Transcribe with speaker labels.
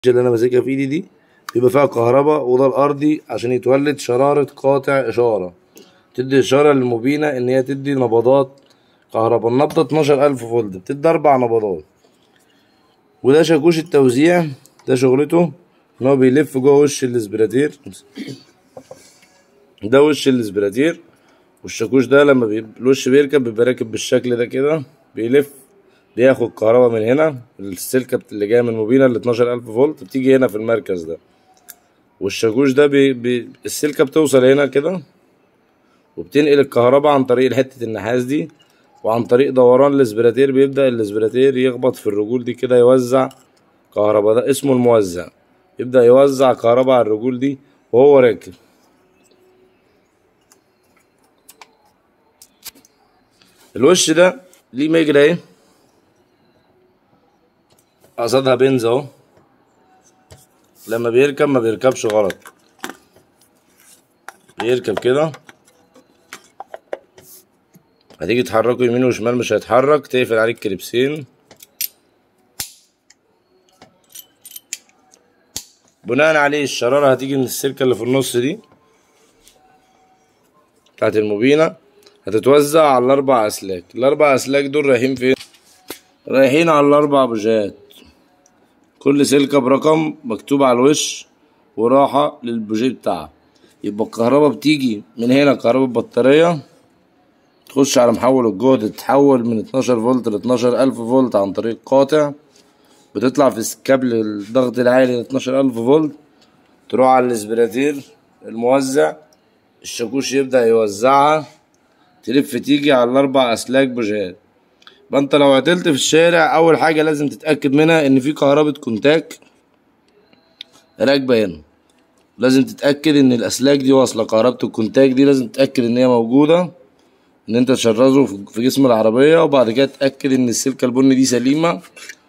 Speaker 1: اللي انا ماسكها في ايدي دي بيبقى فيها كهرباء وده الارضي عشان يتولد شرارة قاطع اشارة تدي اشارة للمبينة ان هي تدي نبضات كهرباء النبضة اتناشر الف فولت بتدي اربع نبضات وده شاكوش التوزيع ده شغلته ان هو بيلف جوه وش الاسبراتير ده وش الاسبراتير والشاكوش ده لما بي... الوش بيركب بيبقى راكب بالشكل ده كده بيلف بياخد كهرباء من هنا السلكة بت- اللي جاية من الموبينة ال 12000 فولت بتيجي هنا في المركز ده والشاكوش ده بي... بي... السلكة بتوصل هنا كده وبتنقل الكهرباء عن طريق حتة النحاس دي وعن طريق دوران الاسبراتير بيبدأ الاسبراتير يخبط في الرجول دي كده يوزع كهرباء ده اسمه الموزع يبدأ يوزع كهرباء على الرجول دي وهو راكب الوش ده ليه مجرى ايه قصدها بنز اهو لما بيركب ما بيركبش غلط بيركب كده هتيجي تحركه يمين وشمال مش هيتحرك تقفل عليه الكليبسين بناء عليه الشرارة هتيجي من السلكة اللي في النص دي بتاعت المبينة هتتوزع على الأربع أسلاك الأربع أسلاك دول رايحين فين؟ رايحين على الأربع بوجات كل سلكة برقم مكتوب على الوش وراحة للبوجيه بتاعها يبقى الكهرباء بتيجي من هنا كهرباء بطارية تخش على محول الجهد تتحول من 12 فولت ل 12 ألف فولت عن طريق قاطع بتطلع في كابل الضغط العالي ل 12 ألف فولت تروح على الاسبراتير الموزع الشاكوش يبدأ يوزعها تلف تيجي على الأربع أسلاك بوجهات يبقى انت لو عطلت في الشارع أول حاجة لازم تتأكد منها إن في كهرباء كونتاك راكبة هنا لازم تتأكد إن الأسلاك دي واصلة كهرباء الكونتاك دي لازم تتأكد إن هي موجودة إن أنت تشرزه في في جسم العربية وبعد كده تتأكد إن السلكة البني دي سليمة